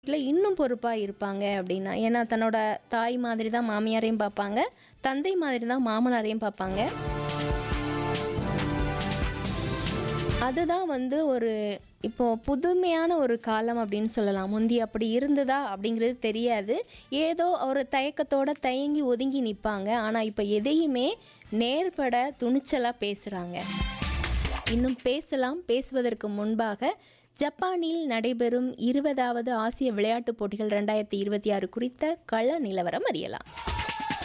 வீட்டில் இன்னும் பொறுப்பாக இருப்பாங்க அப்படின்னா ஏன்னா தன்னோட தாய் மாதிரி தான் மாமியாரையும் பார்ப்பாங்க தந்தை மாதிரி தான் மாமனாரையும் பார்ப்பாங்க அதுதான் வந்து ஒரு இப்போ புதுமையான ஒரு காலம் அப்படின்னு சொல்லலாம் முந்தி அப்படி இருந்ததா அப்படிங்கிறது தெரியாது ஏதோ ஒரு தயக்கத்தோட தயங்கி ஒதுங்கி நிற்பாங்க ஆனால் இப்போ எதையுமே நேர்பட துணிச்சலாக பேசுகிறாங்க இன்னும் பேசலாம் பேசுவதற்கு முன்பாக ஜப்பானில் நடைபெறும் இருபதாவது ஆசிய விளையாட்டுப் போட்டிகள் ரெண்டாயிரத்தி இருபத்தி ஆறு குறித்த கள நிலவரம் அறியலாம்